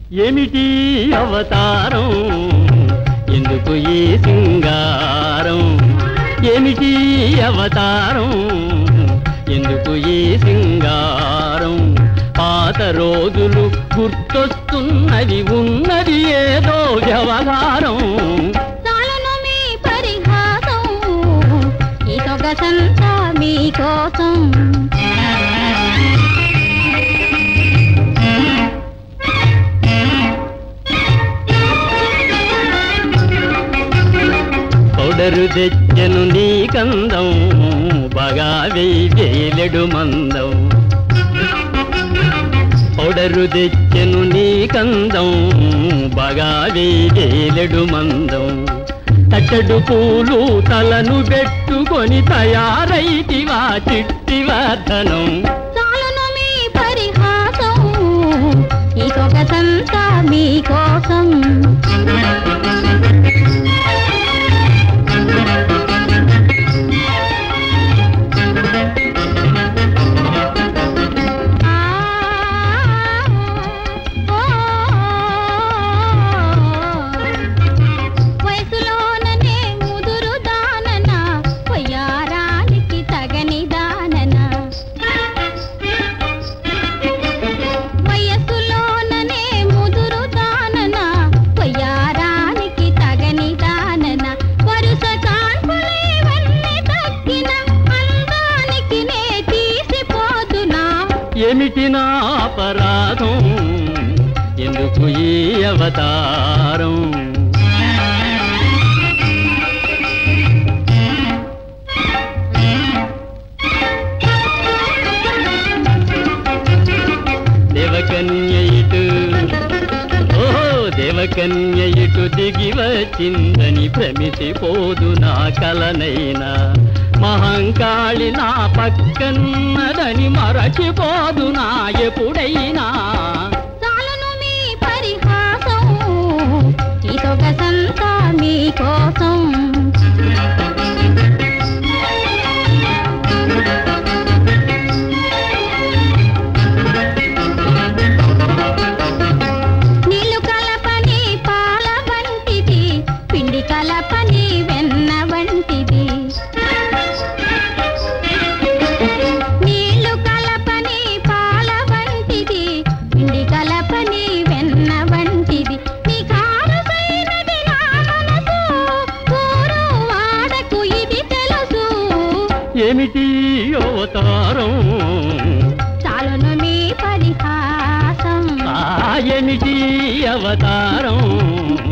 ఏమిటి అవతారం ఎందుకు ఈ సింగారం ఏమిటి అవతారం ఎందుకు ఈ సింగారం పాత రోజులు గుర్తొస్తున్నది ఉన్నది ఏదో వ్యవహారం చాలును మీ పరిహాసం ఈ సొగసంతా మీకోసం పౌడరు తెచ్చెను నీ కందం బాగా వేయలేడు మందం పౌడరు తెచ్చెను నీ కందం బాగా వేయలేడు మందం తట్టడు పూలు తలను పెట్టుకొని తయారైతివా చిట్టి వర్ధనం చాలును మీ పరిహాసం ఈ సొగసంతా మీకోసం ఆ, ఓ, వయసులోననే ముదురు దానన పొయ్యారానికి తగని దానన వయసులోననే ముదురు దానన పొయ్యారానికి తగని దానన వరుస కాన్పులేవన్నీ తక్కిన అందానికి నే తీసిపోతున్నా ఏమిటి నా అపరాధం ఎందుకు ఈ అవతారం దేవకన్య ఇటు ఓహో దేవకన్య ఇటు దిగి వచ్చిందని భ్రమిసిపోదు నా కలనైనా మహంకాళి నా పక్కన్నదని మరచిపోదు నా ఎప్పుడైనా చాలును మీ పరిహాసం ఈ సొగసంతా మీకోసం నీళ్లు కలపని పాల వంటిది పిండి కలపని వెన్న వంటిది నీళ్లు కలపని పాల వంటిది పిండి కలపని వెన్న వంటిది నీ కారసైనది నా మనసు ఊరు వాడకు ఇది తెలుసు ఏమిటి అవతారం చాలును మీ పరిహాసం ఆ ఏమిటి అవతారం